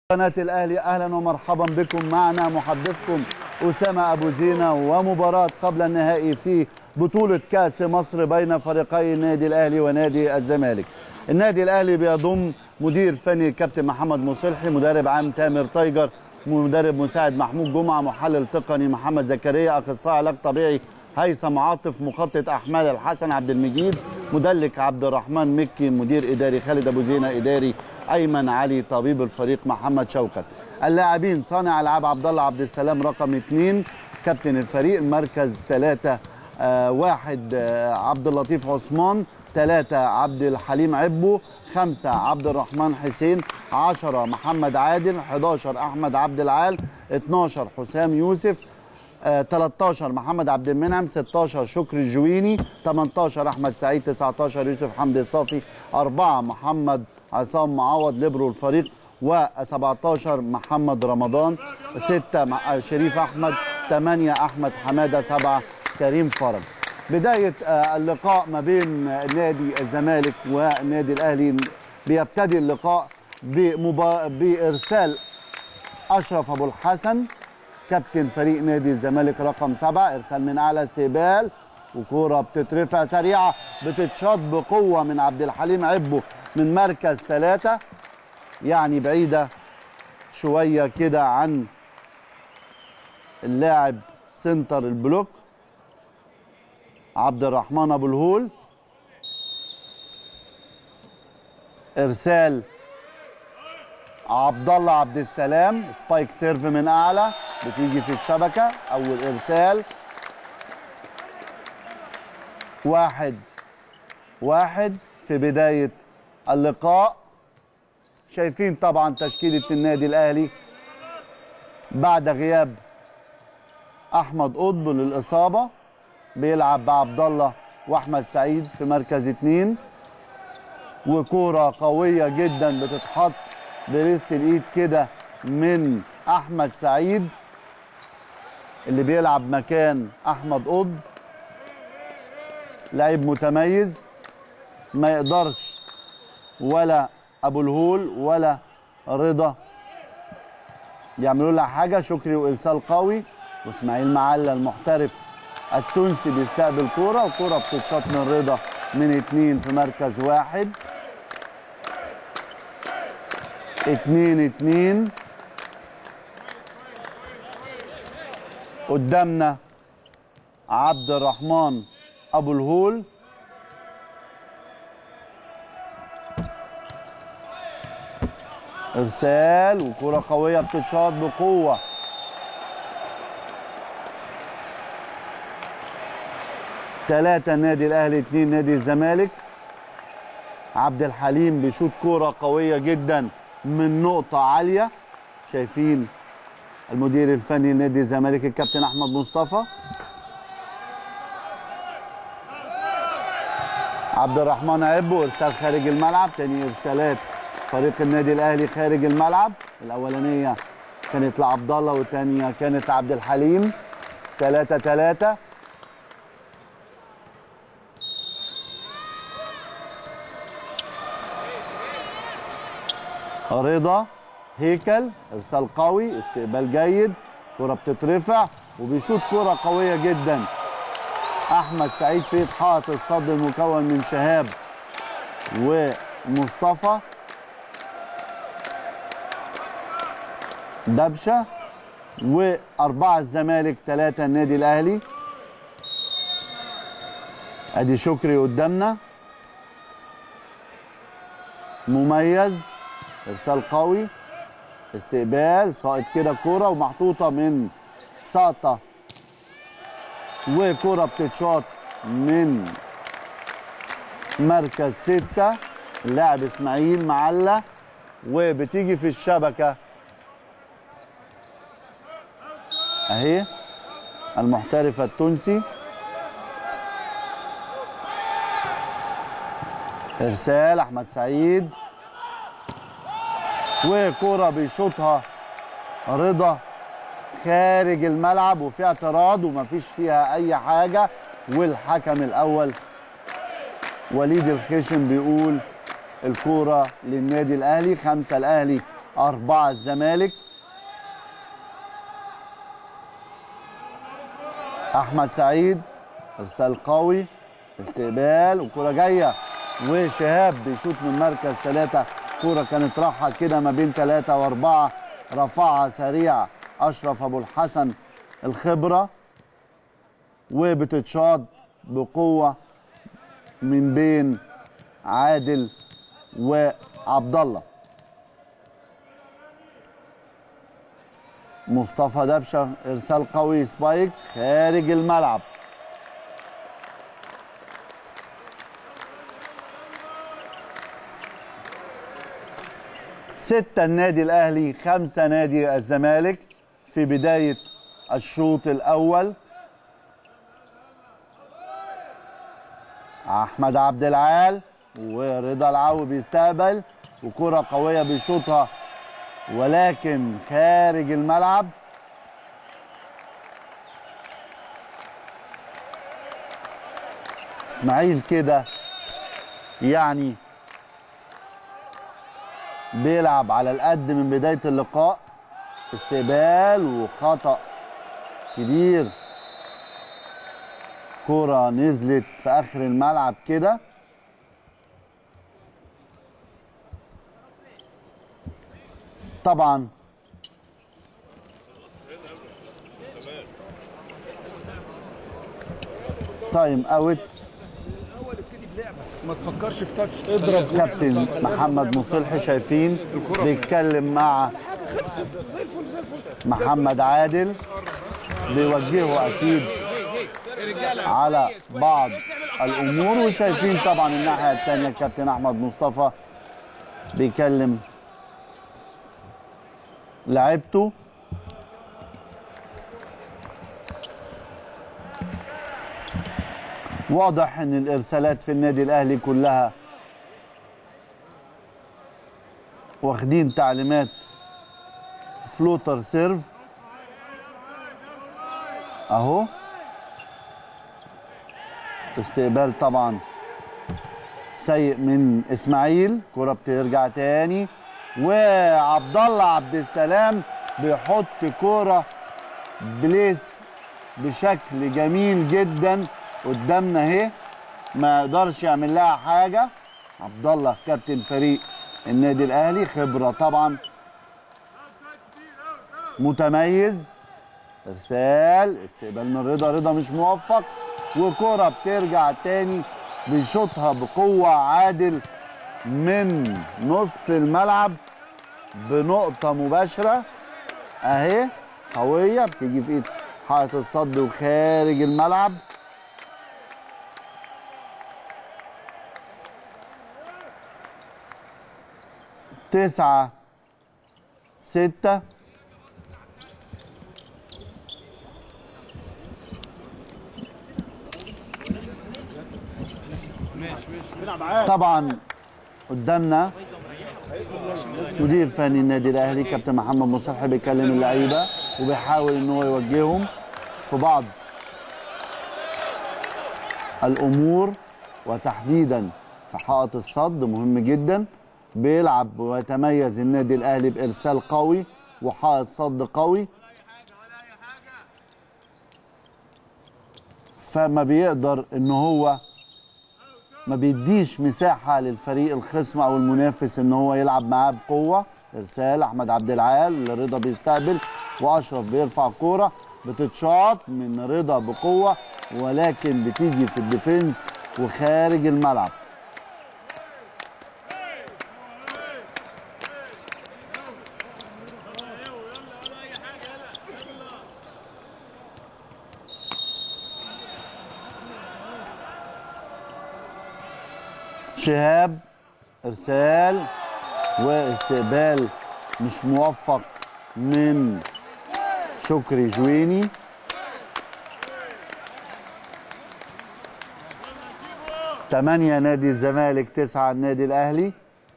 قناة الأهلي أهلا ومرحبا بكم معنا محدثكم أسامة أبو زينة ومباراة قبل النهائي في بطولة كأس مصر بين فريقي النادي الأهلي ونادي الزمالك النادي الأهلي بيضم مدير فني كابتن محمد مصلحي مدرب عام تامر تايجر مدرب مساعد محمود جمعة محلل تقني محمد زكريا أخصائي علاج طبيعي هيثم عاطف مخطط أحمال الحسن عبد المجيد مدلك عبد الرحمن مكي مدير إداري خالد أبو زينة إداري ايمن علي طبيب الفريق محمد شوكت اللاعبين صانع العاب عبد الله عبد السلام رقم اثنين كابتن الفريق مركز ثلاثة آه واحد آه عبد اللطيف عثمان ثلاثة عبد الحليم عبو خمسة عبد الرحمن حسين عشرة محمد عادل 11 أحمد عبد العال 12 حسام يوسف آه 13 محمد عبد المنعم 16 شكري الجويني 18 احمد سعيد 19 يوسف حمدي الصافي 4 محمد عصام معوض ليبرو الفريق و17 محمد رمضان 6 شريف احمد 8 احمد حماده 7 كريم فرج بدايه اللقاء ما بين نادي الزمالك والنادي الاهلي بيبتدي اللقاء بمبا... بارسال اشرف ابو الحسن كابتن فريق نادي الزمالك رقم سبعة ارسال من اعلى استقبال وكوره بتترفع سريعه بتتشاط بقوه من عبد الحليم عبو من مركز ثلاثة يعني بعيدة شوية كده عن اللاعب سنتر البلوك عبد الرحمن ابو الهول ارسال عبد الله عبد السلام سبايك سيرف من اعلى بتيجي في الشبكه اول ارسال واحد واحد في بدايه اللقاء شايفين طبعا تشكيله النادي الاهلي بعد غياب احمد قطب للاصابه بيلعب بعبد الله واحمد سعيد في مركز اتنين وكوره قويه جدا بتتحط بريست الايد كده من احمد سعيد اللي بيلعب مكان احمد قطب لعيب متميز ما يقدرش ولا ابو الهول ولا رضا يعملوا لها حاجه شكري وارسال قوي واسماعيل معلة المحترف التونسي بيستقبل كوره وكوره بتتشاط من رضا من اتنين في مركز واحد اتنين اتنين قدامنا عبد الرحمن ابو الهول ارسال وكره قويه بتتشاط بقوه ثلاثة نادي الاهلي اثنين نادي الزمالك عبد الحليم بيشوط كوره قويه جدا من نقطه عاليه شايفين المدير الفني لنادي الزمالك الكابتن احمد مصطفى عبد الرحمن عبو ارسال خارج الملعب تاني ارسالات فريق النادي الاهلي خارج الملعب الاولانيه كانت لعبد الله والثانيه كانت عبد الحليم 3 3 رضا هيكل ارسال قوي استقبال جيد كره بتترفع وبيشوط كره قويه جدا احمد سعيد في حائط الصد المكون من شهاب ومصطفى دبشه واربعه الزمالك ثلاثه النادي الاهلي ادي شكري قدامنا مميز ارسال قوي استقبال ساقط كده كوره ومحطوطه من ساقطه وكرة بتتشاط من مركز ستة اللاعب اسماعيل معلة وبتيجي في الشبكة اهي المحترف التونسي ارسال احمد سعيد وكرة بيشوطها رضا خارج الملعب وفي اعتراض ومفيش فيها اي حاجه والحكم الاول وليد الخشن بيقول الكوره للنادي الاهلي خمسه الاهلي أربعة الزمالك أحمد سعيد إرسال قوي استقبال وكرة جاية وشهاب بيشوط من مركز ثلاثة كرة كانت راحة كده ما بين ثلاثة وأربعة رفعها سريع أشرف أبو الحسن الخبرة وبتتشاط بقوة من بين عادل وعبد الله مصطفى دبشه ارسال قوي سبايك خارج الملعب ستة النادي الأهلي خمسة نادي الزمالك في بداية الشوط الأول أحمد عبد العال ورضا العو بيستقبل وكرة قوية بيشوطها ولكن خارج الملعب اسماعيل كده يعني بيلعب على القد من بداية اللقاء استقبال وخطأ كبير كرة نزلت في آخر الملعب كده طبعا تايم اوت ما تفكرش في تاتش اضرب كابتن محمد مصلحي شايفين بيتكلم مع محمد عادل بيوجهه اكيد على بعض الامور وشايفين طبعا الناحيه الثانيه الكابتن احمد مصطفى بيكلم لعبته واضح ان الارسالات في النادي الاهلي كلها واخدين تعليمات فلوتر سيرف اهو استقبال طبعا سيء من اسماعيل كرة بترجع تاني وعبد الله عبد السلام بيحط كرة بليس بشكل جميل جدا قدامنا اهي ما يقدرش يعمل لها حاجه عبد الله كابتن فريق النادي الاهلي خبره طبعا متميز ارسال استقبال من رضا رضا مش موفق وكرة بترجع تاني بيشوطها بقوة عادل من نص الملعب بنقطة مباشرة اهي قوية بتيجي في ايد حائط الصد وخارج الملعب تسعة ستة طبعا قدامنا مدير فني النادي الاهلي كابتن محمد مصلحي بيكلم اللعيبه وبيحاول ان هو يوجههم في بعض الامور وتحديدا في حائط الصد مهم جدا بيلعب ويتميز النادي الاهلي بارسال قوي وحائط صد قوي فما بيقدر ان هو ما بيديش مساحه للفريق الخصم او المنافس ان هو يلعب معاه بقوه ارسال احمد عبد العال رضا بيستقبل واشرف بيرفع كوره بتتشاط من رضا بقوه ولكن بتيجي في الديفنس وخارج الملعب شهاب ارسال واستقبال مش موفق من شكري جويني تمانية نادي الزمالك تسعة النادي الأهلي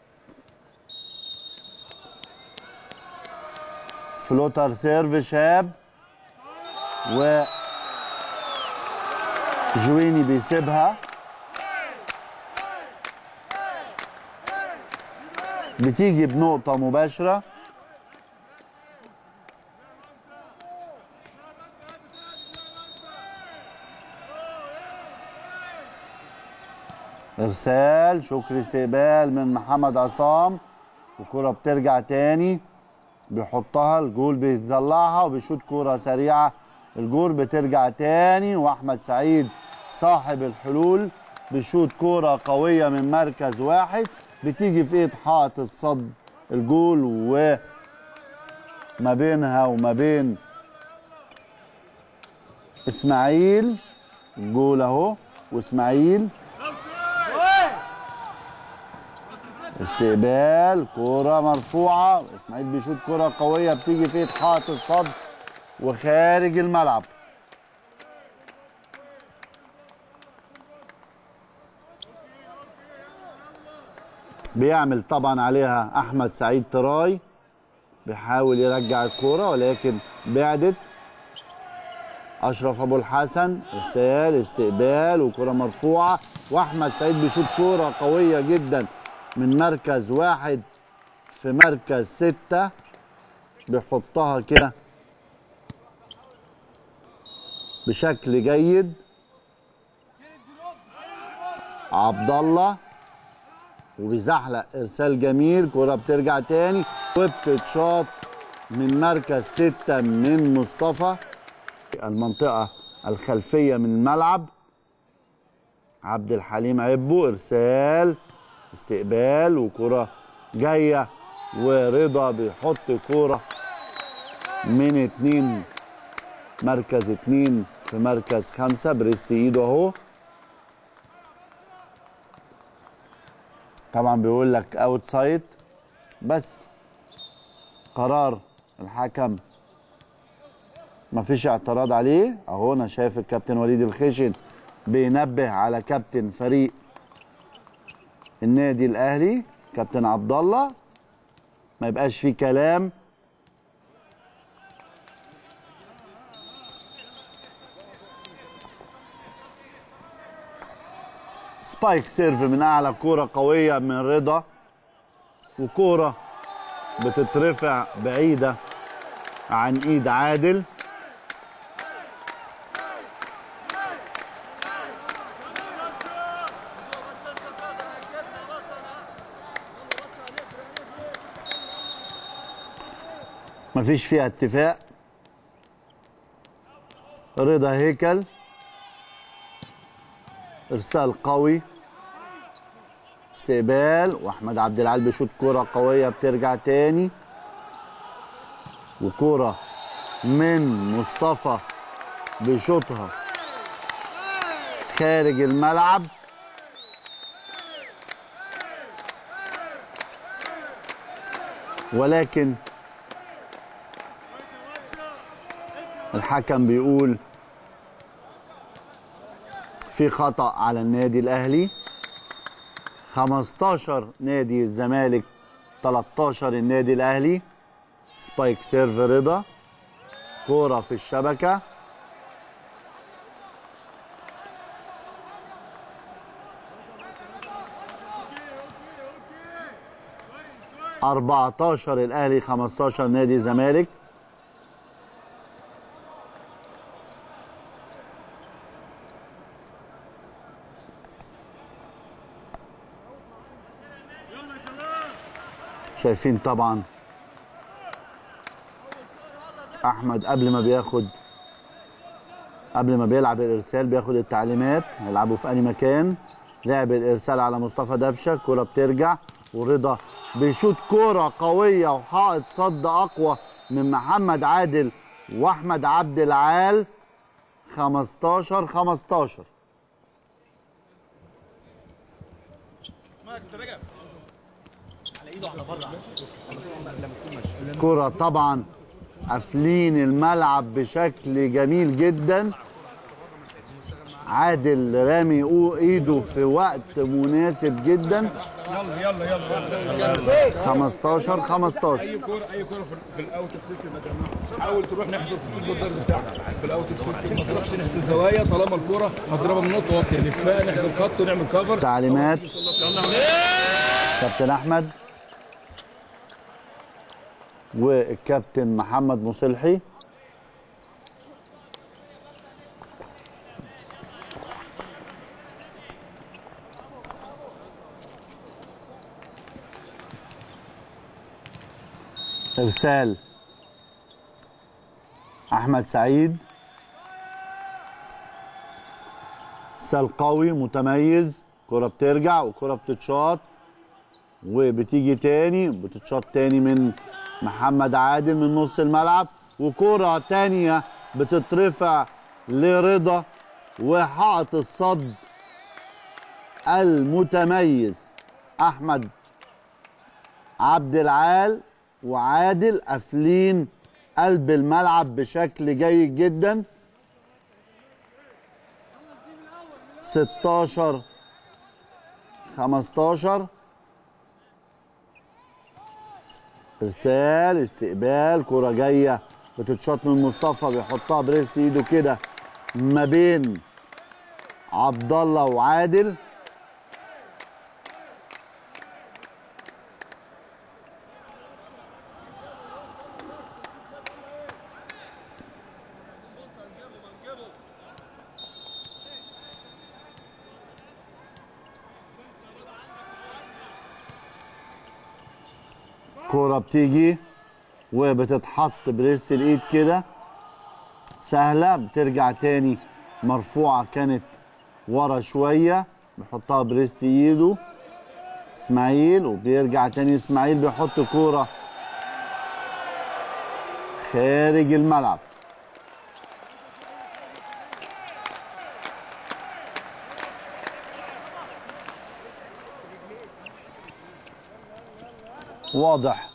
فلوتر سيرف شاب و جويني بيسيبها بتيجي بنقطة مباشرة ارسال شكري استقبال من محمد عصام الكرة بترجع تاني بيحطها الجول بيطلعها وبيشوط كرة سريعة الجول بترجع تاني واحمد سعيد صاحب الحلول بيشوط كرة قوية من مركز واحد بتيجي في ايد حائط الصد الجول وما بينها وما بين اسماعيل الجول اهو واسماعيل استقبال كرة مرفوعة اسماعيل بيشوط كرة قوية بتيجي في ايد حائط الصد وخارج الملعب بيعمل طبعا عليها احمد سعيد تراي بيحاول يرجع الكرة ولكن بعدت اشرف ابو الحسن ارسال استقبال وكرة مرفوعة واحمد سعيد بيشوط كرة قوية جدا من مركز واحد في مركز ستة بيحطها كده بشكل جيد عبد الله وبيزحلق ارسال جميل كرة بترجع تاني وبتتشاط من مركز ستة من مصطفى المنطقة الخلفية من الملعب عبد الحليم عبو ارسال استقبال وكرة جاية ورضا بيحط كرة من اتنين مركز اتنين في مركز خمسة بريست ايده اهو طبعا بيقول لك اوت سايد بس قرار الحكم مفيش اعتراض عليه اهو انا شايف الكابتن وليد الخشن بينبه على كابتن فريق النادي الاهلي كابتن عبد الله ما يبقاش فيه كلام سبايك سيرف من اعلى كوره قويه من رضا وكوره بتترفع بعيده عن ايد عادل مفيش فيها اتفاق رضا هيكل ارسال قوي استقبال واحمد عبد العال بيشوط كرة قوية بترجع تاني وكرة من مصطفى بيشوطها خارج الملعب ولكن الحكم بيقول في خطأ على النادي الأهلي 15 نادي الزمالك 13 النادي الأهلي سبايك سيرف رضا كورة في الشبكة أربعتاشر الأهلي 15 نادي الزمالك شايفين طبعا احمد قبل ما بياخد قبل ما بيلعب الارسال بياخد التعليمات هيلعبوا في اي مكان لعب الارسال على مصطفى دبشه كرة بترجع ورضا بيشوط كرة قوية وحائط صد اقوى من محمد عادل واحمد عبد العال 15 15 كرة طبعا قافلين الملعب بشكل جميل جدا عادل رامي أو- ايده في وقت مناسب جدا يلا يلا يلا يلا 15 15 اي كوره اي كوره في, في الاوت اوف سيستم يا جماعه حاول تروح ناحيه الخطوط الضرب بتاعك في الاوت اوف سيستم ما تروحش ناحيه الزوايا طالما الكوره هتضربها من نقطه واطيه نلفها ناحيه الخط ونعمل كفر تعليمات كابتن احمد والكابتن محمد مصلحي ارسال احمد سعيد ارسال قوي متميز كرة بترجع وكرة بتتشاط وبتيجي تاني بتتشاط تاني من محمد عادل من نص الملعب وكرة تانية بتترفع لرضا وحائط الصد المتميز احمد عبد العال وعادل قافلين قلب الملعب بشكل جيد جدا 16 15 ارسال استقبال كرة جاية بتتشاط من مصطفى بيحطها بريست ايده كده ما بين عبد الله وعادل كرة بتيجي وبتتحط بريست الايد كده سهلة بترجع تاني مرفوعة كانت ورا شوية بيحطها بريست ايده اسماعيل وبيرجع تاني اسماعيل بيحط كورة خارج الملعب واضح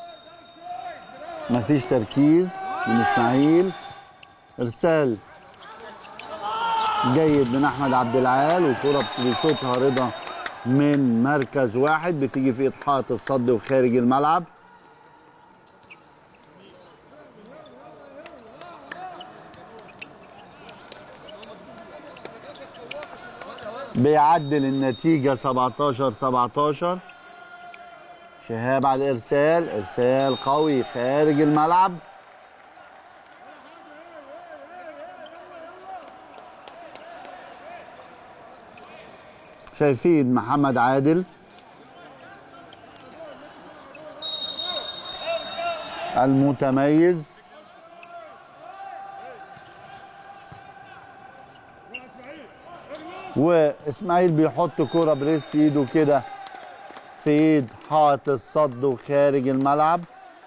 مفيش تركيز من اسماعيل ارسال جيد من احمد عبد العال وكرة بيشوطها رضا من مركز واحد بتيجي في اضحاء الصد وخارج الملعب بيعدل النتيجة 17 17 شهاب على الارسال ارسال قوي خارج الملعب شايفين محمد عادل المتميز واسماعيل بيحط كرة بريست ايده كده في ايد حائط الصد وخارج الملعب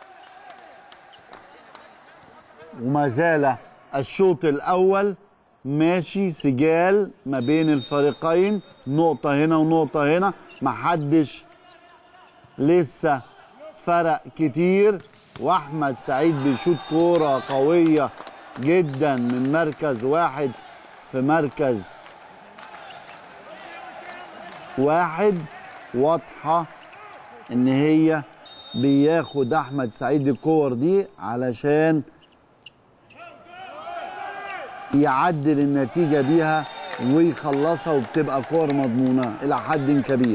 وما زال الشوط الاول ماشي سجال ما بين الفريقين نقطة هنا ونقطة هنا محدش لسه فرق كتير واحمد سعيد بيشوط كورة قوية جدا من مركز واحد في مركز واحد واضحة ان هي بياخد احمد سعيد الكور دي علشان يعدل النتيجة بيها ويخلصها وبتبقى كور مضمونة الى حد كبير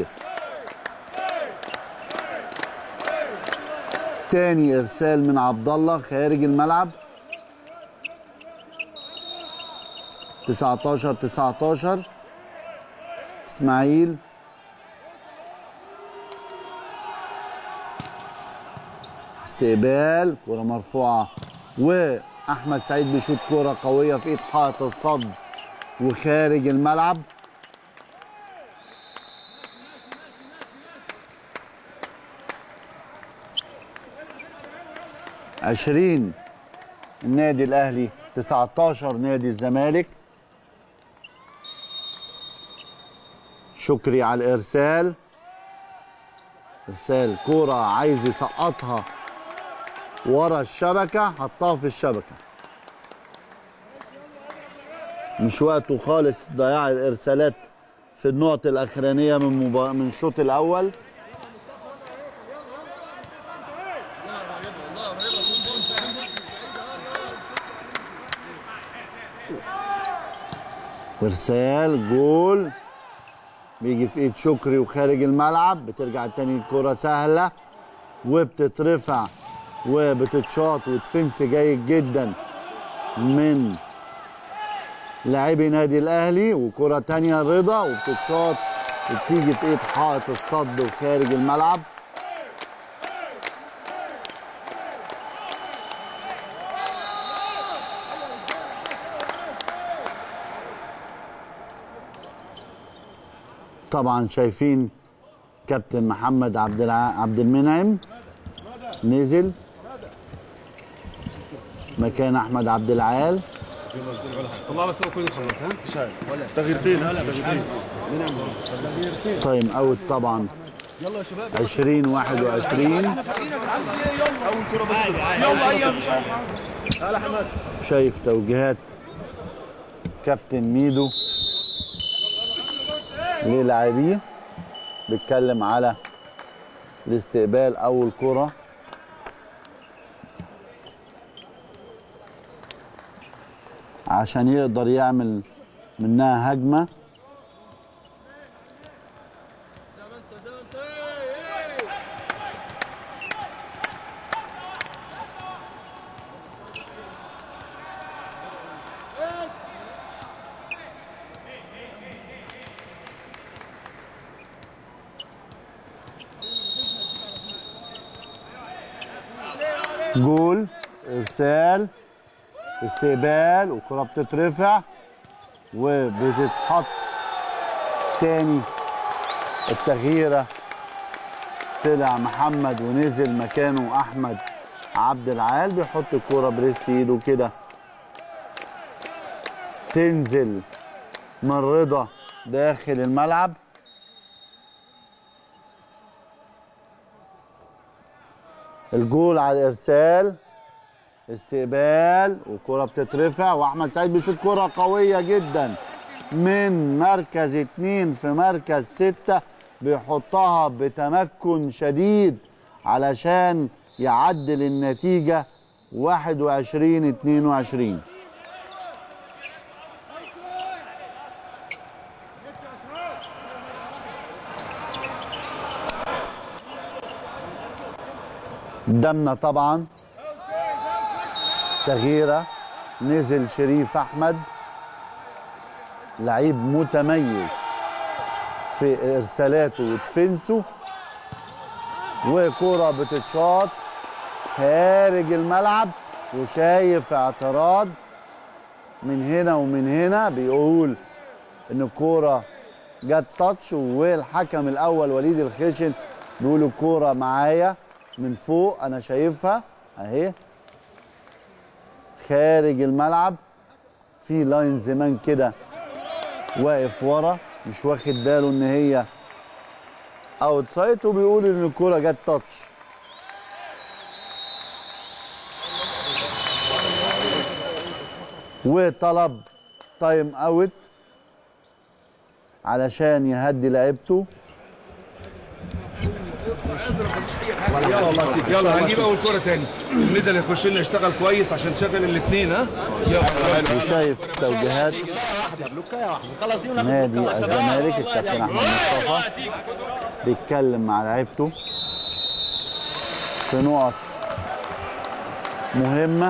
تاني ارسال من عبد الله خارج الملعب 19 19 اسماعيل استقبال كرة مرفوعة وأحمد سعيد بيشوط كرة قوية في إيد حائط الصد وخارج الملعب عشرين النادي الأهلي 19 نادي الزمالك شكري على الإرسال إرسال كرة عايز يسقطها ورا الشبكة حطها في الشبكة مش وقته خالص ضياع الإرسالات في النقط الأخرانية من مبا... من الشوط الأول إرسال جول بيجي في ايد شكري وخارج الملعب بترجع تاني الكرة سهلة وبتترفع وبتتشاط وتفنس جيد جدا من لاعبي نادي الاهلي وكرة تانية رضا وبتتشاط وبتيجي في ايد حائط الصد وخارج الملعب طبعا شايفين كابتن محمد عبد الع... عبد المنعم نزل مكان احمد عبد العال طلع بس هو كله يخلص ها تغييرتين تغييرتين تايم اوت طبعا يلا يا شباب 2021 اول كره بس يلا ايوه مش تعالى حماد شايف توجيهات كابتن ميدو للاعبيه بيتكلم على الاستقبال اول كره عشان يقدر يعمل منها هجمه جول ارسال استقبال والكره بتترفع وبتتحط تاني التغييره طلع محمد ونزل مكانه احمد عبد العال بيحط الكوره بريست ايده كده تنزل من رضا داخل الملعب الجول على الارسال استقبال وكرة بتترفع واحمد سعيد بيشوط كرة قوية جدا من مركز اتنين في مركز ستة بيحطها بتمكن شديد علشان يعدل النتيجة 21 22 قدامنا طبعا تغييره نزل شريف احمد لعيب متميز في ارسالاته ودفنسه وكرة بتتشاط خارج الملعب وشايف اعتراض من هنا ومن هنا بيقول ان الكوره جت تاتش والحكم الاول وليد الخشن بيقول الكوره معايا من فوق انا شايفها اهي خارج الملعب في لاين زمان كده واقف ورا مش واخد باله ان هي اوت سايد وبيقول ان الكوره جت تاتش وطلب تايم اوت علشان يهدي لعيبته يلا هنجيب اول كوره تاني الندى اللي يخش لنا يشتغل كويس عشان تشغل الاثنين ها يلا وشايف توجيهات خلاص دي نادي الزمالك الكابتن احمد مصطفى بيتكلم مع لعيبته في نقط مهمه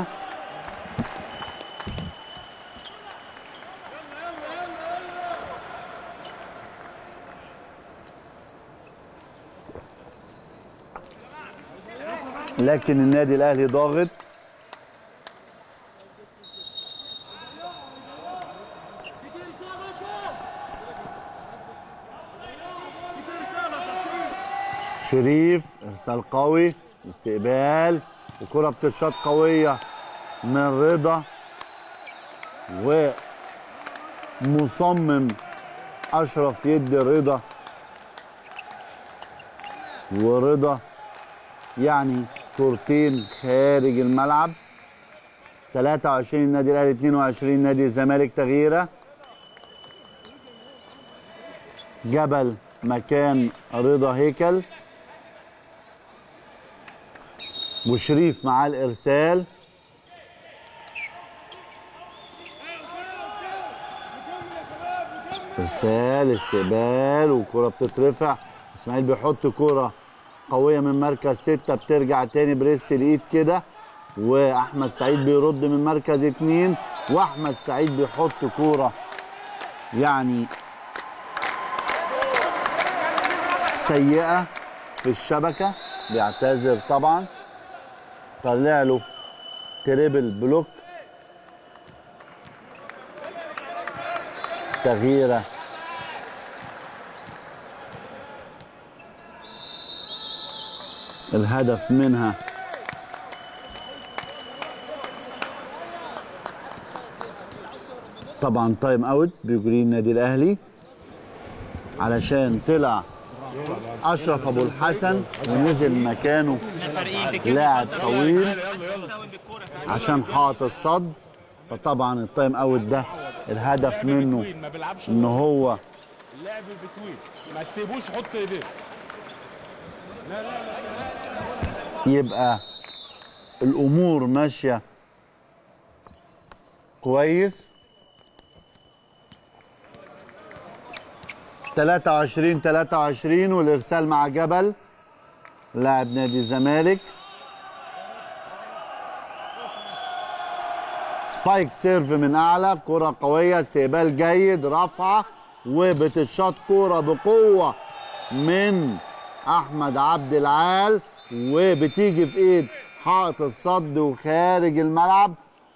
لكن النادي الاهلي ضاغط شريف ارسال قوي استقبال الكره بتتشاط قويه من رضا ومصمم اشرف يدي رضا ورضا يعني كورتين خارج الملعب 23 النادي الاهلي 22 نادي الزمالك تغييره جبل مكان رضا هيكل وشريف معاه الارسال ارسال استقبال وكره بتترفع اسماعيل بيحط كره قويه من مركز ستة بترجع تاني بريست الايد كده واحمد سعيد بيرد من مركز اتنين واحمد سعيد بيحط كوره يعني سيئه في الشبكه بيعتذر طبعا طلع له تريبل بلوك تغييره الهدف منها طبعا تايم اوت بيجري النادي الاهلي علشان طلع اشرف ابو الحسن ونزل مكانه لاعب طويل عشان حاط الصد فطبعا التايم اوت ده الهدف منه ما بيلعبش ان هو اللعب بتوين ما تسيبوش يحط ايديه يبقى الامور ماشيه كويس 23 23 والارسال مع جبل لاعب نادي الزمالك سبايك سيرف من اعلى كره قويه استقبال جيد رفعه وبتتشاط كره بقوه من احمد عبد العال وبتيجي في ايد حائط الصد وخارج الملعب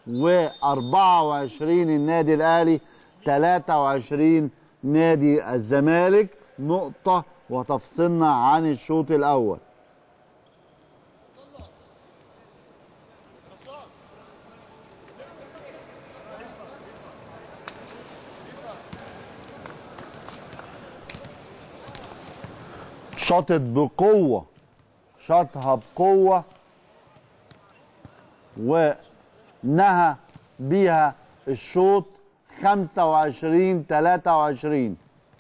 و24 النادي الاهلي 23 نادي الزمالك نقطه وتفصلنا عن الشوط الاول شاطت بقوة شاطها بقوة ونهى بيها الشوط 25 23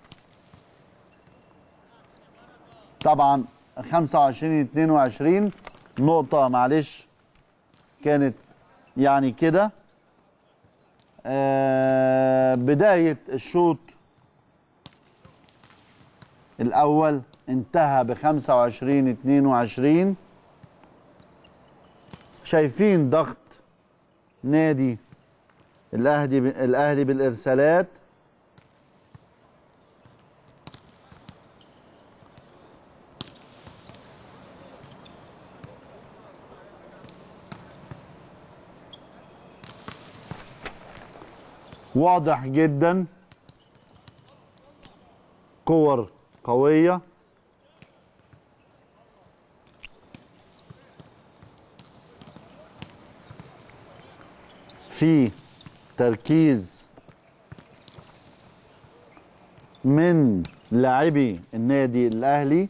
طبعا 25 22 نقطة معلش كانت يعني كده آه بداية الشوط الأول انتهى ب 25 22 شايفين ضغط نادي الأهلي الأهلي بالإرسالات واضح جدا كور قوية في تركيز من لاعبي النادي الأهلي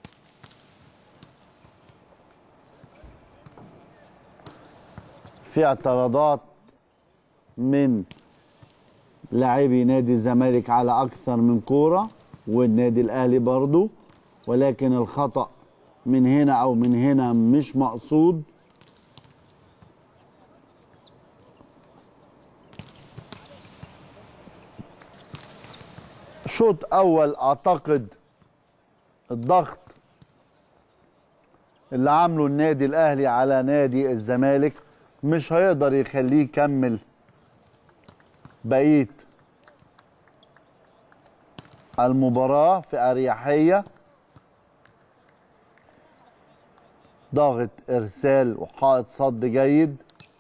في اعتراضات من لاعبي نادي الزمالك على أكثر من كورة والنادي الأهلي برضو ولكن الخطأ من هنا أو من هنا مش مقصود شوط أول أعتقد الضغط اللي عامله النادي الأهلي على نادي الزمالك مش هيقدر يخليه يكمل بقية المباراة في أريحية ضاغط إرسال وحائط صد جيد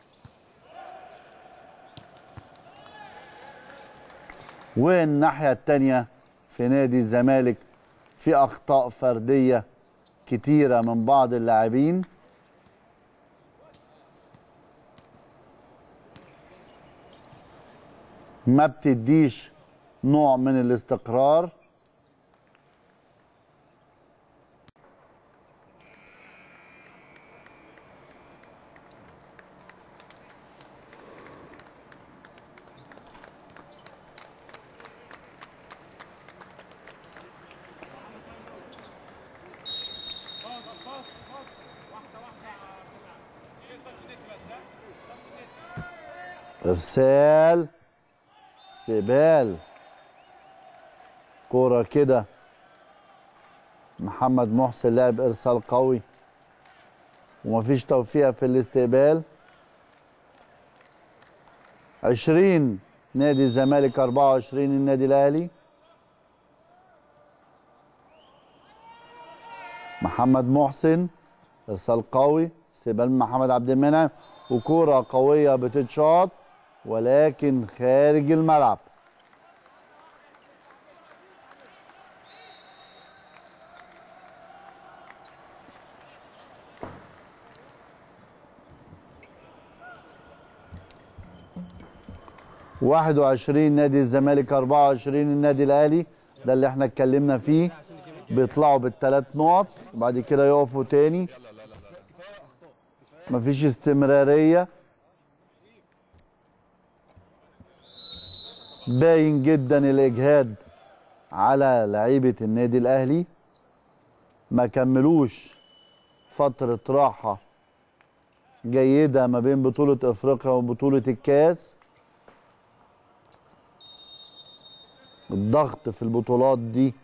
والناحية التانية في نادي الزمالك في أخطاء فردية كتيرة من بعض اللاعبين ما بتديش نوع من الاستقرار ارسال سبال كوره كده محمد محسن لعب ارسال قوي ومفيش توفيق في الاستقبال 20 نادي الزمالك 24 النادي الاهلي محمد محسن ارسال قوي استقبال من محمد عبد المنعم وكوره قويه بتتشاط ولكن خارج الملعب 21 نادي الزمالك 24 النادي الاهلي ده اللي احنا اتكلمنا فيه بيطلعوا بالثلاث نقط وبعد كده يقفوا تاني مفيش استمراريه باين جدا الاجهاد على لعيبه النادي الاهلي ما كملوش فتره راحه جيده ما بين بطوله افريقيا وبطوله الكاس الضغط في البطولات دي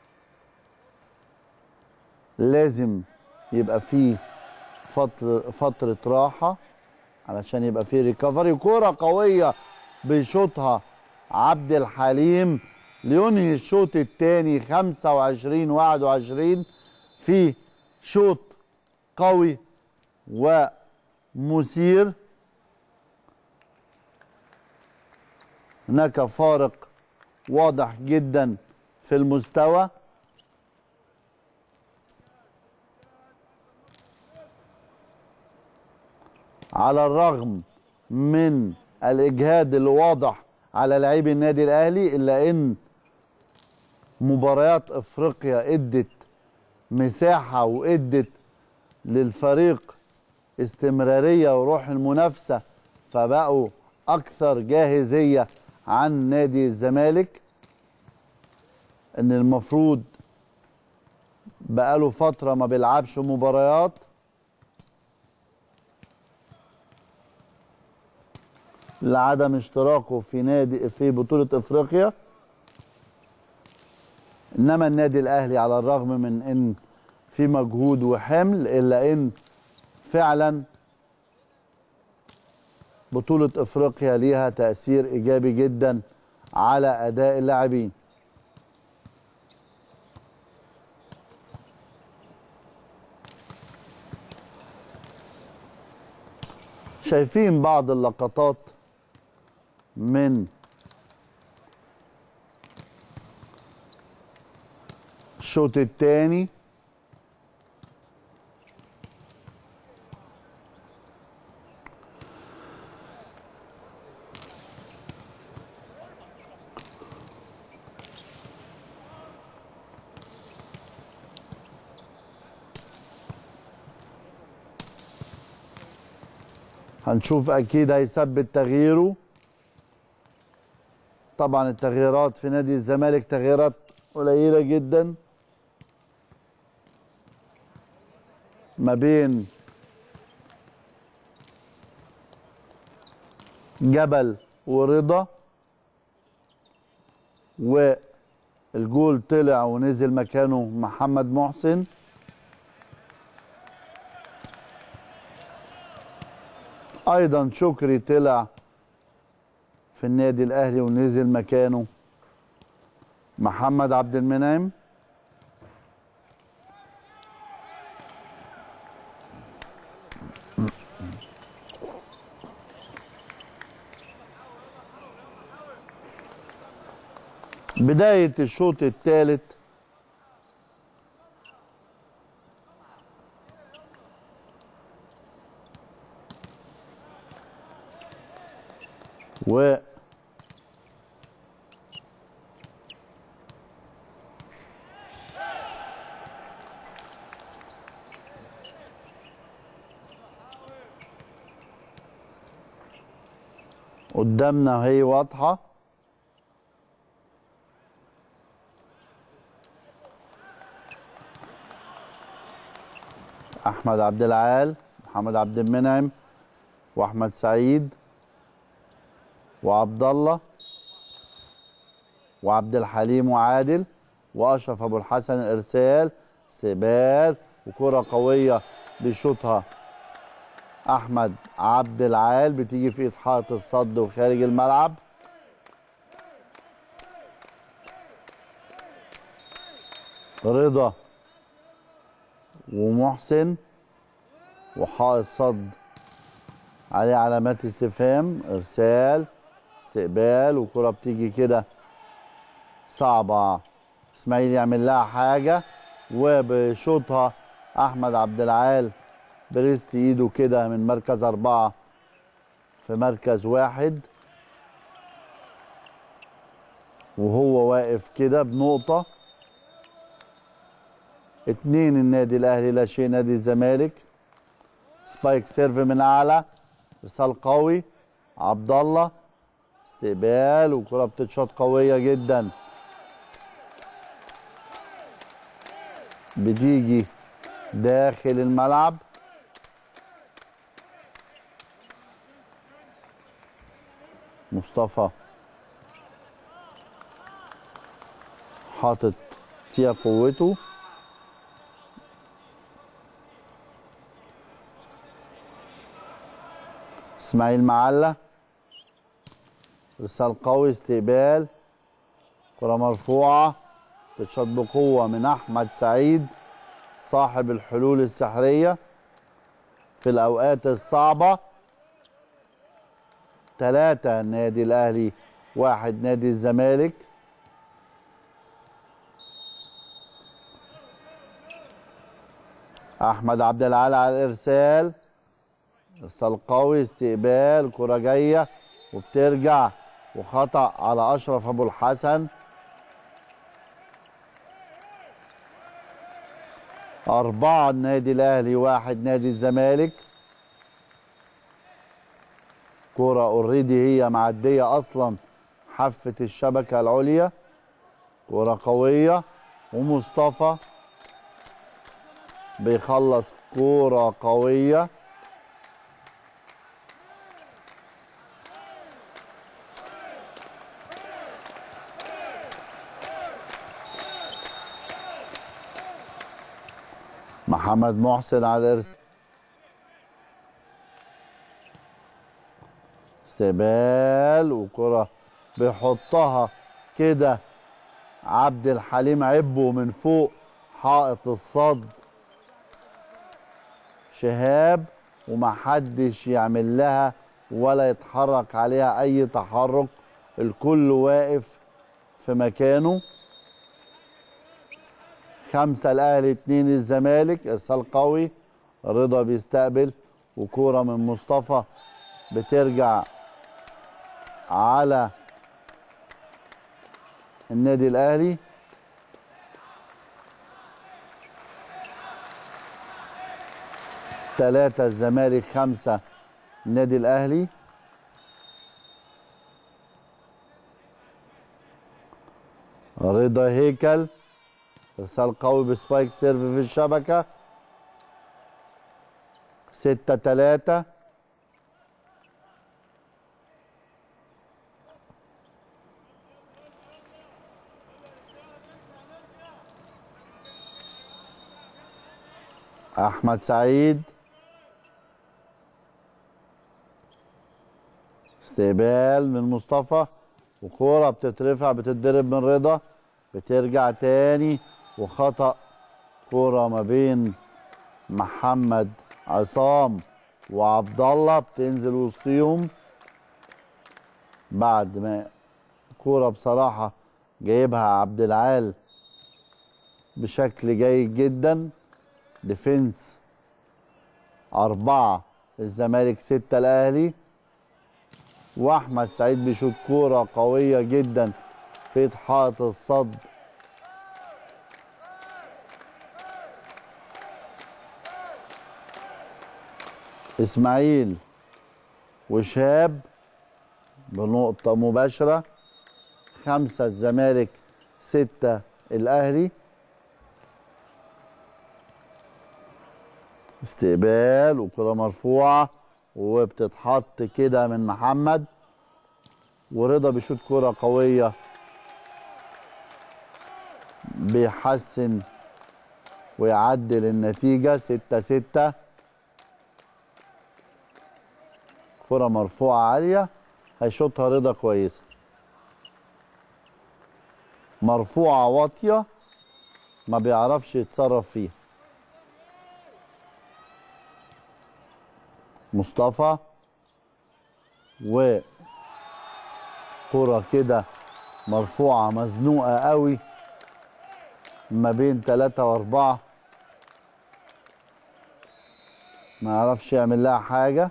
لازم يبقى فيه فترة فترة راحة علشان يبقى فيه ريكفري كرة قوية بيشوطها عبد الحليم لينهي الشوط الثاني 25 21 في شوط قوي ومثير هناك فارق واضح جدا في المستوى على الرغم من الاجهاد الواضح على لاعبي النادي الاهلي الا ان مباريات افريقيا ادت مساحه وادت للفريق استمراريه وروح المنافسه فبقوا اكثر جاهزيه عن نادي الزمالك ان المفروض بقاله فتره ما بيلعبش مباريات لعدم اشتراكه في نادي في بطوله افريقيا انما النادي الاهلي على الرغم من ان في مجهود وحمل الا ان فعلا بطوله افريقيا ليها تاثير ايجابي جدا على اداء اللاعبين شايفين بعض اللقطات من الشوط الثاني هنشوف اكيد هيثبت تغييره طبعا التغييرات في نادي الزمالك تغييرات قليله جدا ما بين جبل ورضا والجول طلع ونزل مكانه محمد محسن ايضا شكري طلع في النادي الاهلي ونزل مكانه محمد عبد المنعم بداية الشوط الثالث و قدامنا هي واضحة أحمد عبد العال محمد عبد المنعم وأحمد سعيد وعبد الله وعبد الحليم وعادل واشرف ابو الحسن ارسال استقبال وكره قويه بيشوطها احمد عبد العال بتيجي في ايد حائط الصد وخارج الملعب رضا ومحسن وحائط صد عليه علامات استفهام ارسال استقبال وكرة بتيجي كده صعبة اسماعيل يعمل لها حاجة وبشوطها أحمد عبد العال بريست إيده كده من مركز أربعة في مركز واحد وهو واقف كده بنقطة اتنين النادي الاهلي لا شيء نادي الزمالك سبايك سيرف من اعلى ارسال قوي عبد الله استقبال وكرة بتتشاط قوية جدا بتيجي داخل الملعب مصطفى حاطط فيها قوته اسماعيل معلة ارسال قوي استقبال كرة مرفوعة تتشاط بقوة من أحمد سعيد صاحب الحلول السحرية في الأوقات الصعبة ثلاثة النادي الأهلي واحد نادي الزمالك أحمد عبد العال على الإرسال إرسال قوي استقبال كرة جاية وبترجع وخطأ على أشرف أبو الحسن أربعة النادي الأهلي واحد نادي الزمالك كرة اوريدي هي معدية أصلا حافة الشبكة العليا كرة قوية ومصطفى بيخلص كرة قوية محمد محسن على الارسال استقبال وكرة بيحطها كده عبد الحليم عبو من فوق حائط الصد شهاب ومحدش يعمل لها ولا يتحرك عليها اي تحرك الكل واقف في مكانه خمسة الأهلي اتنين الزمالك إرسال قوي رضا بيستقبل وكورة من مصطفى بترجع على النادي الأهلي ثلاثة الزمالك خمسة النادي الأهلي رضا هيكل ارسال قوي بسبايك سيرف في الشبكه ستة تلاتة أحمد سعيد استقبال من مصطفى وكورة بتترفع بتتضرب من رضا بترجع تاني وخطأ كورة ما بين محمد عصام وعبد الله بتنزل وسطيهم بعد ما كورة بصراحة جايبها عبد العال بشكل جيد جدا ديفنس أربعة الزمالك ستة الأهلي وأحمد سعيد بيشوط كورة قوية جدا في حائط الصد اسماعيل وشهاب بنقطة مباشرة خمسة الزمالك ستة الأهلي استقبال وكرة مرفوعة وبتتحط كده من محمد ورضا بيشوط كرة قوية بيحسن ويعدل النتيجة ستة ستة كرة مرفوعة عالية هيشوطها رضا كويسة مرفوعة واطية ما بيعرفش يتصرف فيها مصطفى و كرة كده مرفوعة مزنوقة قوي ما بين ثلاثة وأربعة ما يعرفش يعمل لها حاجة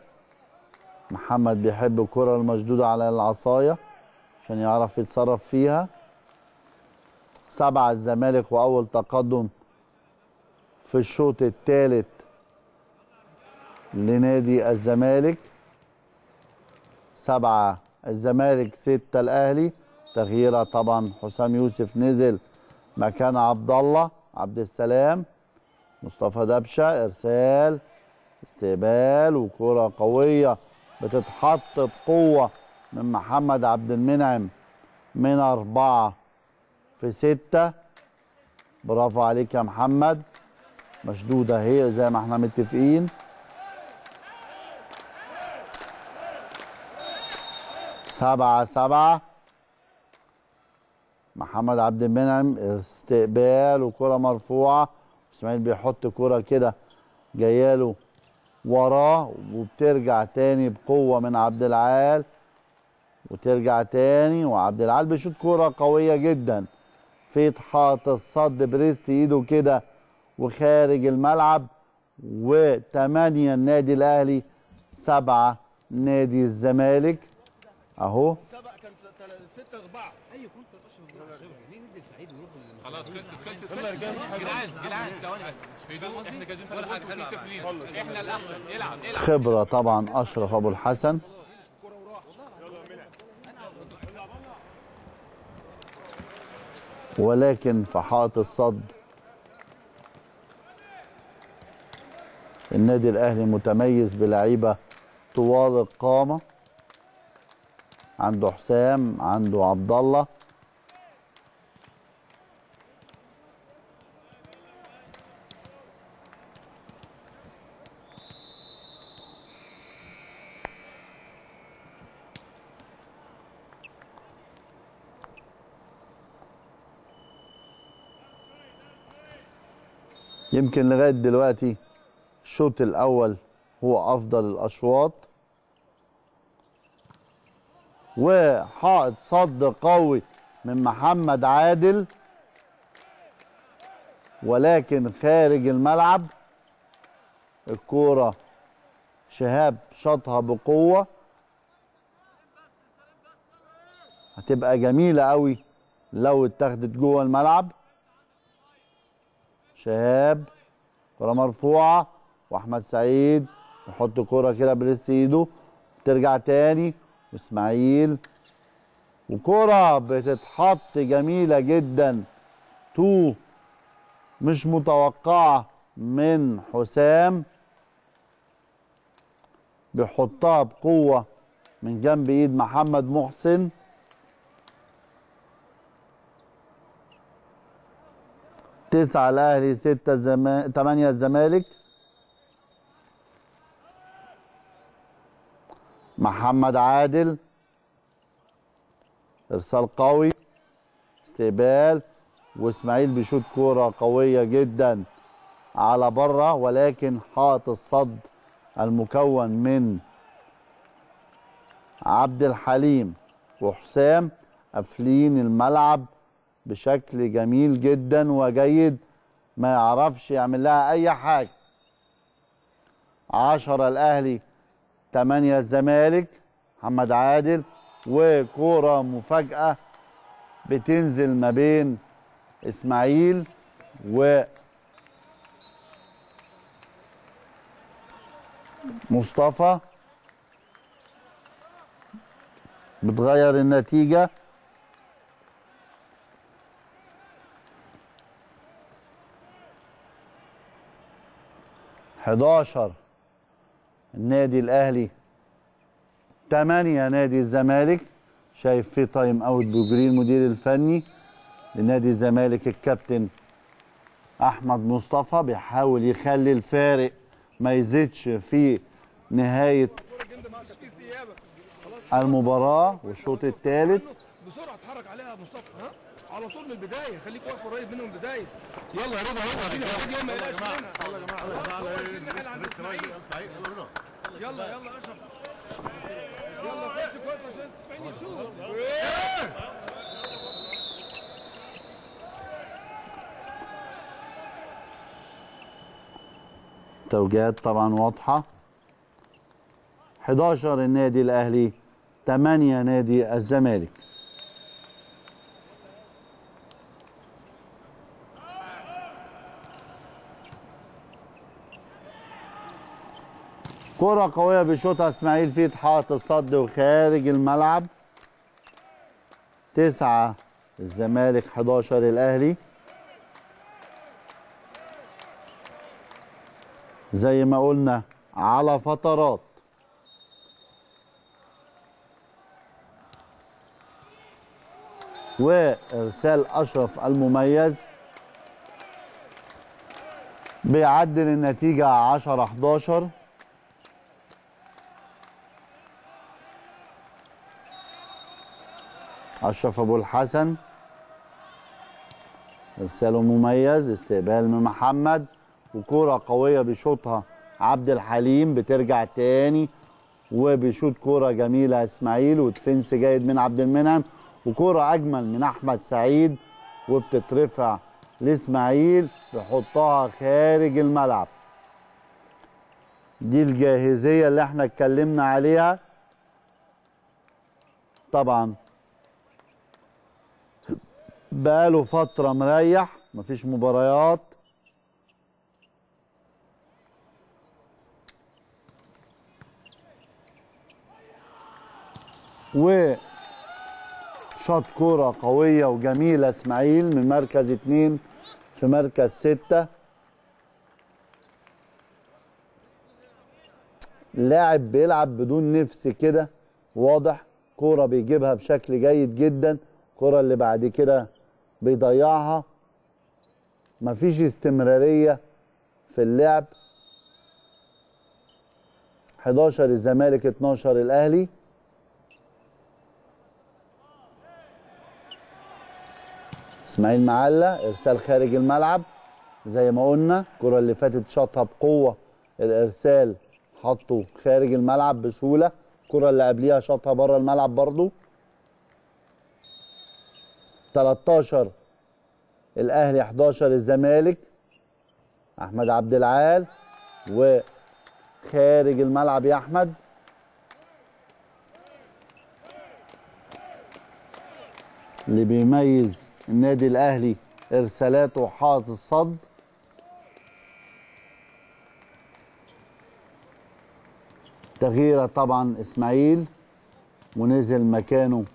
محمد بيحب الكرة المشدودة على العصاية عشان يعرف يتصرف فيها سبعة الزمالك وأول تقدم في الشوط الثالث لنادي الزمالك سبعة الزمالك ستة الأهلي تغييرة طبعا حسام يوسف نزل مكان عبد الله عبد السلام مصطفى دبشة إرسال استقبال وكرة قوية بتتحط بقوة من محمد عبد المنعم من أربعة في ستة برافو عليك يا محمد مشدودة هي زي ما احنا متفقين سبعة سبعة محمد عبد المنعم استقبال وكرة مرفوعة اسماعيل بيحط كرة كده جاياله وراه وبترجع تاني بقوة من عبد العال وترجع تاني وعبد العال بيشوط كرة قوية جدا في حاط الصد بريست ايده كده وخارج الملعب وثمانية النادي الاهلي سبعة نادي الزمالك اهو سبق كان س- ستة أربعة خلاص خلصت خلصت خلصت جدعان جدعان ثواني بس هدوء احنا كاتبين فرق واحد خلي صفر لينا احنا الاحسن العب العب خبرة طبعا اشرف ابو الحسن ولكن في حائط الصد النادي الاهلي متميز بلعيبه طوال القامه عنده حسام عنده عبد الله يمكن لغايه دلوقتي الشوط الاول هو افضل الاشواط وحائط صد قوي من محمد عادل ولكن خارج الملعب الكوره شهاب شاطها بقوه هتبقى جميله قوي لو اتاخدت جوه الملعب شهاب كرة مرفوعة واحمد سعيد يحط كرة كده بريست ايده ترجع تاني واسماعيل وكرة بتتحط جميلة جدا تو مش متوقعة من حسام بيحطها بقوة من جنب ايد محمد محسن تسعة الأهلي ستة الزما... تمانية الزمالك محمد عادل إرسال قوي استقبال وإسماعيل بيشوط كورة قوية جدا على بره ولكن حائط الصد المكون من عبد الحليم وحسام قافلين الملعب بشكل جميل جدا وجيد ما يعرفش يعمل لها اي حاجه عشرة الاهلي تمانية الزمالك محمد عادل وكورة مفاجأة بتنزل ما بين اسماعيل و مصطفى بتغير النتيجه 11 النادي الاهلي 8 نادي الزمالك شايف في تايم اوت بيجري المدير الفني لنادي الزمالك الكابتن احمد مصطفى بيحاول يخلي الفارق ما يزيدش في نهايه المباراه والشوط الثالث بسرعه اتحرك عليها يا مصطفى ها على طول من البدايه خليك واقف قريب منه من البدايه يلا يا رضا يلا يلا يلا ما يقلقش منها. يلا يا جماعة يلا يا جماعة لسه لسه ما يجي اسماعيل يلا رضا يلا يلا اشرف يلا خش كويس عشان اسماعيل يشوف توجيهات طبعا واضحة 11 النادي الأهلي 8 نادي الزمالك كرة قوية بيشوطها اسماعيل في حائط الصد وخارج الملعب تسعة الزمالك 11 الأهلي زي ما قلنا على فترات وإرسال أشرف المميز بيعدل النتيجة 10 11 أشرف أبو الحسن إرساله مميز استقبال من محمد وكرة قوية بيشوطها عبد الحليم بترجع تاني وبيشوط كرة جميلة إسماعيل ودفنس جيد من عبد المنعم وكرة أجمل من أحمد سعيد وبتترفع لإسماعيل بيحطها خارج الملعب دي الجاهزية اللي احنا اتكلمنا عليها طبعا بقاله فترة مريح مفيش مباريات و شاط كورة قوية وجميلة اسماعيل من مركز اتنين في مركز ستة لاعب بيلعب بدون نفس كده واضح كورة بيجيبها بشكل جيد جدا الكورة اللي بعد كده بيضيعها مفيش استمرارية في اللعب 11 الزمالك 12 الاهلي اسماعيل معلة ارسال خارج الملعب زي ما قلنا الكرة اللي فاتت شاطها بقوة الارسال حطه خارج الملعب بسهولة الكرة اللي قبليها شاطها بره الملعب برضو 13 الاهلي 11 الزمالك احمد عبد العال وخارج الملعب يا احمد اللي بيميز النادي الاهلي ارسالاته وحائط الصد تغييره طبعا اسماعيل ونزل مكانه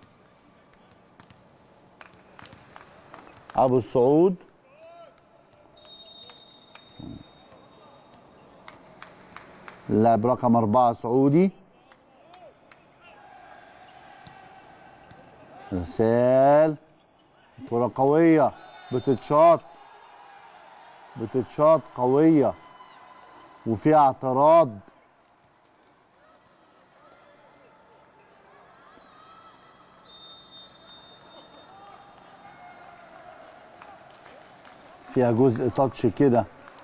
ابو السعود اللاعب رقم أربعة سعودي رسال كرة قوية بتتشاط بتتشاط قوية وفيها اعتراض فيها جزء تاتش كده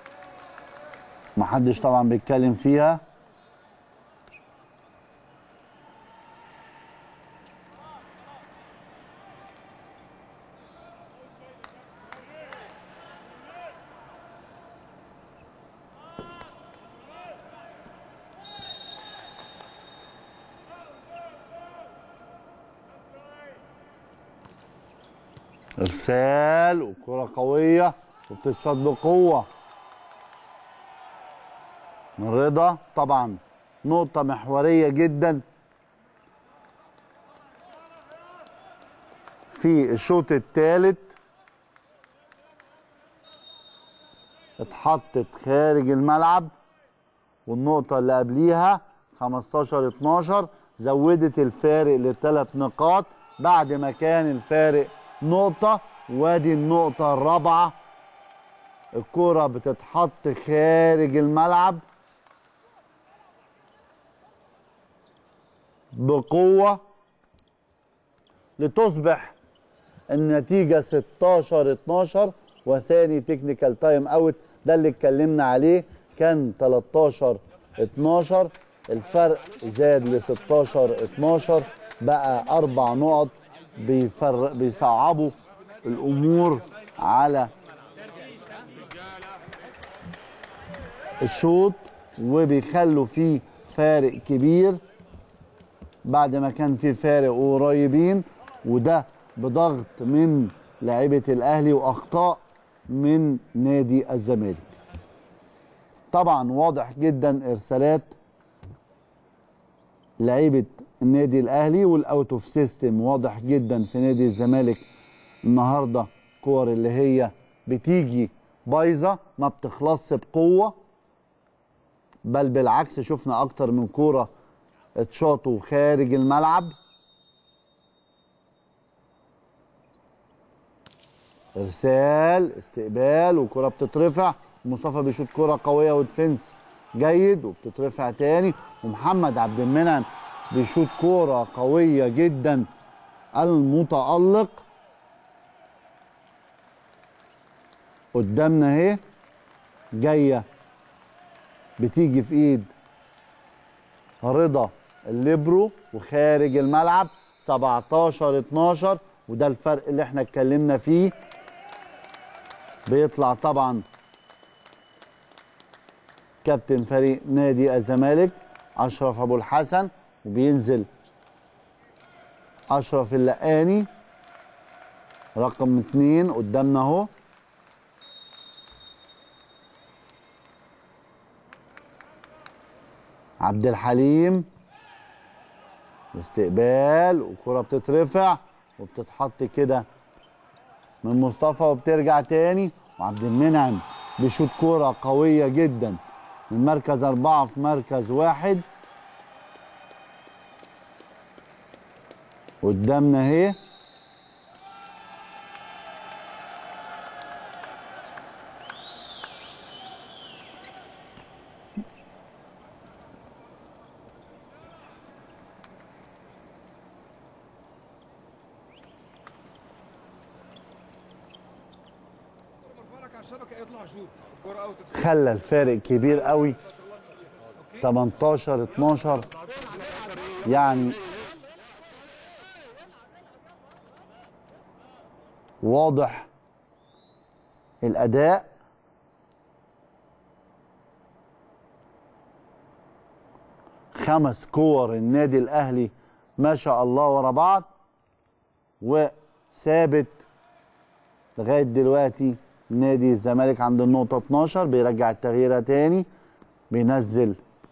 محدش طبعا بيتكلم فيها ارسال وكرة قوية وبتتشاط بقوة من رضا طبعا نقطة محورية جدا في الشوط الثالث اتحطت خارج الملعب والنقطة اللي قبليها 15 12 زودت الفارق لثلاث نقاط بعد ما كان الفارق نقطة وادي النقطة الرابعة الكرة بتتحط خارج الملعب بقوة لتصبح النتيجة 16 12 وثاني تكنيكال تايم اوت ده اللي اتكلمنا عليه كان 13 12 الفرق زاد ل 16 12 بقى اربع نقط بيفرق بيصعبوا الامور على الشوط وبيخلوا فيه فارق كبير بعد ما كان في فارق قريبين وده بضغط من لاعيبه الاهلي واخطاء من نادي الزمالك طبعا واضح جدا ارسالات لعيبه النادي الاهلي والاوت اوف سيستم واضح جدا في نادي الزمالك النهارده كور اللي هي بتيجي بايظه ما بتخلصش بقوه بل بالعكس شفنا اكتر من كوره اتشاطوا خارج الملعب ارسال استقبال وكره بتترفع مصطفى بيشوط كره قويه ودفنس جيد وبتترفع تاني ومحمد عبد المنعم بيشوط كوره قويه جدا المتالق قدامنا اهي جايه بتيجي في ايد رضا الليبرو وخارج الملعب 17 12 وده الفرق اللي احنا اتكلمنا فيه بيطلع طبعا كابتن فريق نادي الزمالك اشرف ابو الحسن وبينزل اشرف اللقاني رقم اتنين قدامنا اهو عبد الحليم استقبال وكرة بتترفع وبتتحط كده من مصطفى وبترجع تاني وعبد المنعم بيشوط كرة قوية جدا من مركز أربعة في مركز واحد قدامنا اهي مرفعك على الشبكه اطلع شوط كوره اوت اوف خلى الفارق كبير قوي 18 12 يعني واضح الاداء خمس كور النادي الاهلي ما شاء الله ورا بعض وثابت لغايه دلوقتي نادي الزمالك عند النقطة 12 بيرجع التغييرة تاني بينزل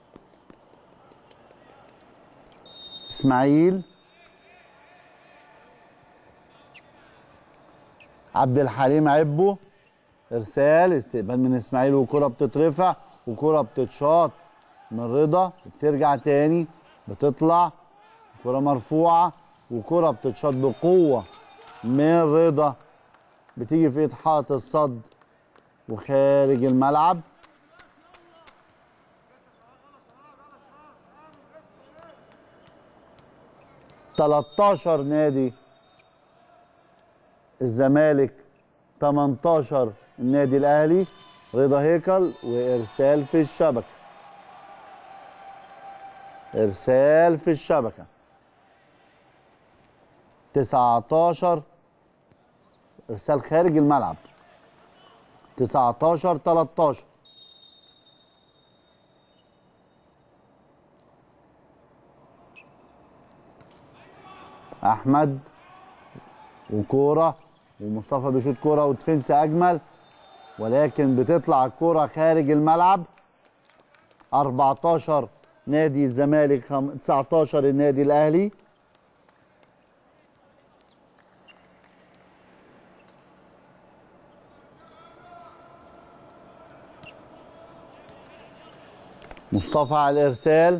اسماعيل عبد الحليم عبو ارسال استقبال من اسماعيل وكرة بتترفع وكرة بتتشاط من رضا بترجع تاني بتطلع كرة مرفوعة وكرة بتتشاط بقوة من رضا بتيجي في ايد حائط الصد وخارج الملعب تلتاشر نادي الزمالك 18 النادي الاهلي رضا هيكل وارسال في الشبكه ارسال في الشبكه 19 ارسال خارج الملعب 19 13 احمد وكوره ومصطفى بيشوط كوره ودفنس اجمل ولكن بتطلع الكوره خارج الملعب 14 نادي الزمالك خم- 19 النادي الاهلي مصطفى على الارسال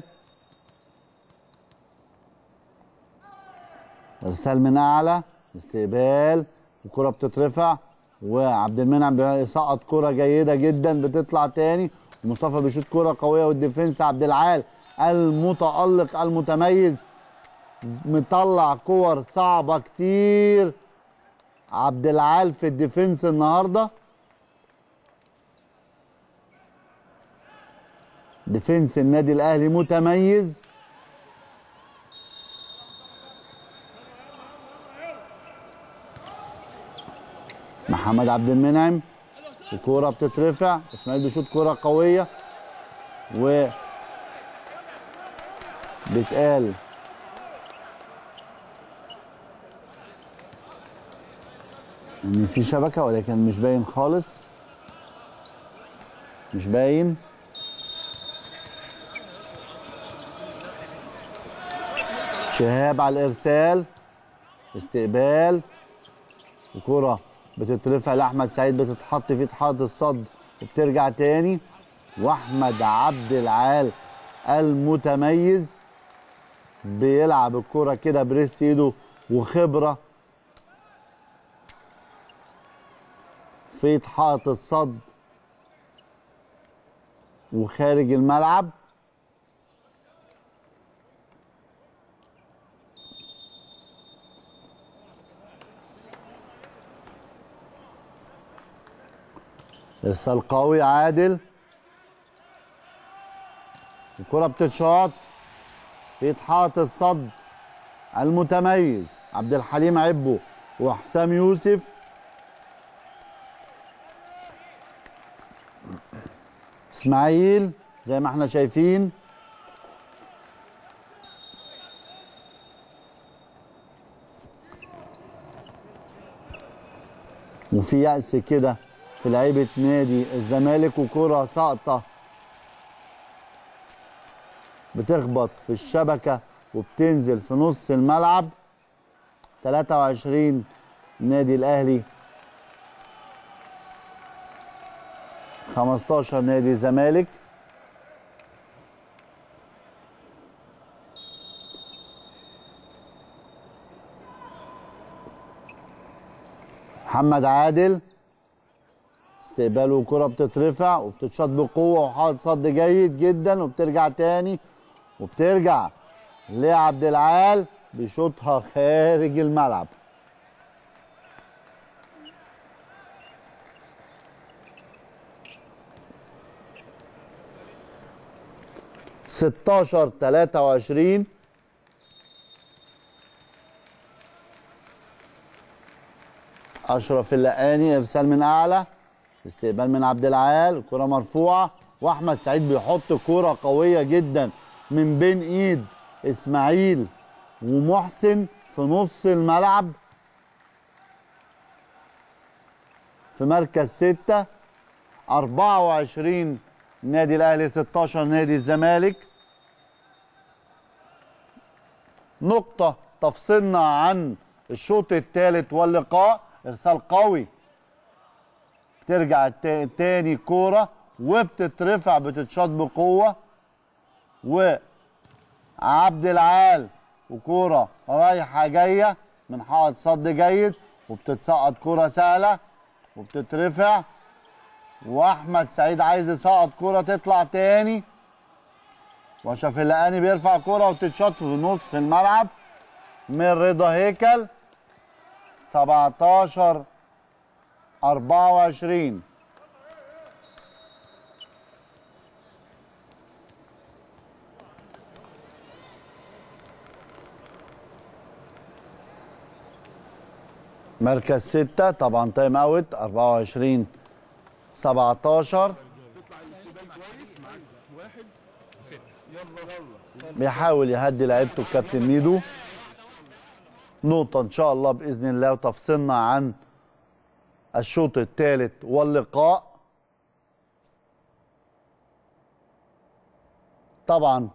ارسال من اعلى استقبال الكره بتترفع وعبد المنعم بيسقط كره جيده جدا بتطلع تاني ومصطفى بيشوط كره قويه والديفنس عبد العال المتالق المتميز مطلع كور صعبه كتير عبد العال في الديفنس النهارده ديفنس النادي الاهلي متميز محمد عبد المنعم الكوره بتترفع اسماعيل بيشوط كوره قويه و بيتقال ان في شبكه ولكن مش باين خالص مش باين شهاب على الارسال استقبال الكرة بتترفع لاحمد سعيد بتتحط في اتحاد الصد وبترجع تاني واحمد عبد العال المتميز بيلعب الكرة كده بريست ايده وخبرة في اتحاد الصد وخارج الملعب ارسال قوي عادل الكرة بتتشاط في اتحاد الصد المتميز عبد الحليم عبو وحسام يوسف اسماعيل زي ما احنا شايفين وفي يأس كده في لعيبة نادي الزمالك وكرة ساقطة بتخبط في الشبكة وبتنزل في نص الملعب 23 نادي الأهلي 15 نادي الزمالك محمد عادل استقبال وكرة بتترفع وبتتشاط بقوة وحاط صد جيد جدا وبترجع تاني وبترجع لعبد العال بيشوطها خارج الملعب ستاشر تلاتة وعشرين أشرف اللقاني إرسال من أعلى استقبال من عبد العال كرة مرفوعة وأحمد سعيد بيحط كرة قوية جدا من بين إيد إسماعيل ومحسن في نص الملعب في مركز ستة 24 نادي الأهلي 16 نادي الزمالك نقطة تفصلنا عن الشوط الثالث واللقاء إرسال قوي ترجع التا- تاني كورة وبتترفع بتتشاط بقوة وعبد العال وكورة رايحة جاية من حائط صد جيد وبتتسقط كورة سهلة وبتترفع واحمد سعيد عايز يسقط كورة تطلع تاني واشرف اللقاني بيرفع كورة وتتشاط في نص الملعب من رضا هيكل 17 24 مركز ستة طبعا تايم اوت 24 17 بيحاول يهدي لعيبته الكابتن ميدو نقطة إن شاء الله بإذن الله وتفصلنا عن الشوط الثالث واللقاء طبعا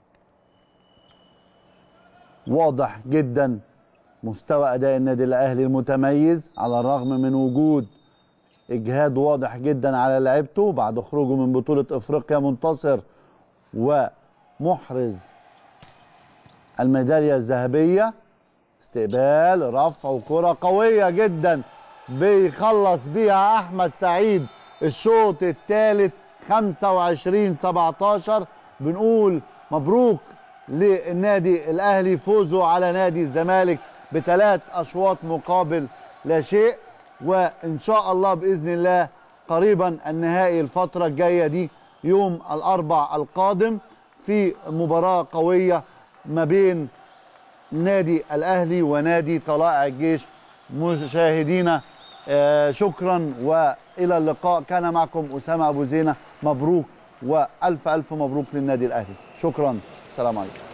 واضح جدا مستوى اداء النادي الاهلي المتميز على الرغم من وجود اجهاد واضح جدا على لعيبته بعد خروجه من بطوله افريقيا منتصر ومحرز الميداليه الذهبيه استقبال رفع وكره قويه جدا بيخلص بيها احمد سعيد الشوط الثالث 25 17 بنقول مبروك للنادي الاهلي فوزه على نادي الزمالك بثلاث اشواط مقابل لا شيء وان شاء الله باذن الله قريبا النهائي الفتره الجايه دي يوم الاربع القادم في مباراه قويه ما بين نادي الاهلي ونادي طلائع الجيش مشاهدينا آه، شكرا والى اللقاء كان معكم اسامه ابو زينه مبروك والف الف مبروك للنادي الاهلي شكرا السلام عليكم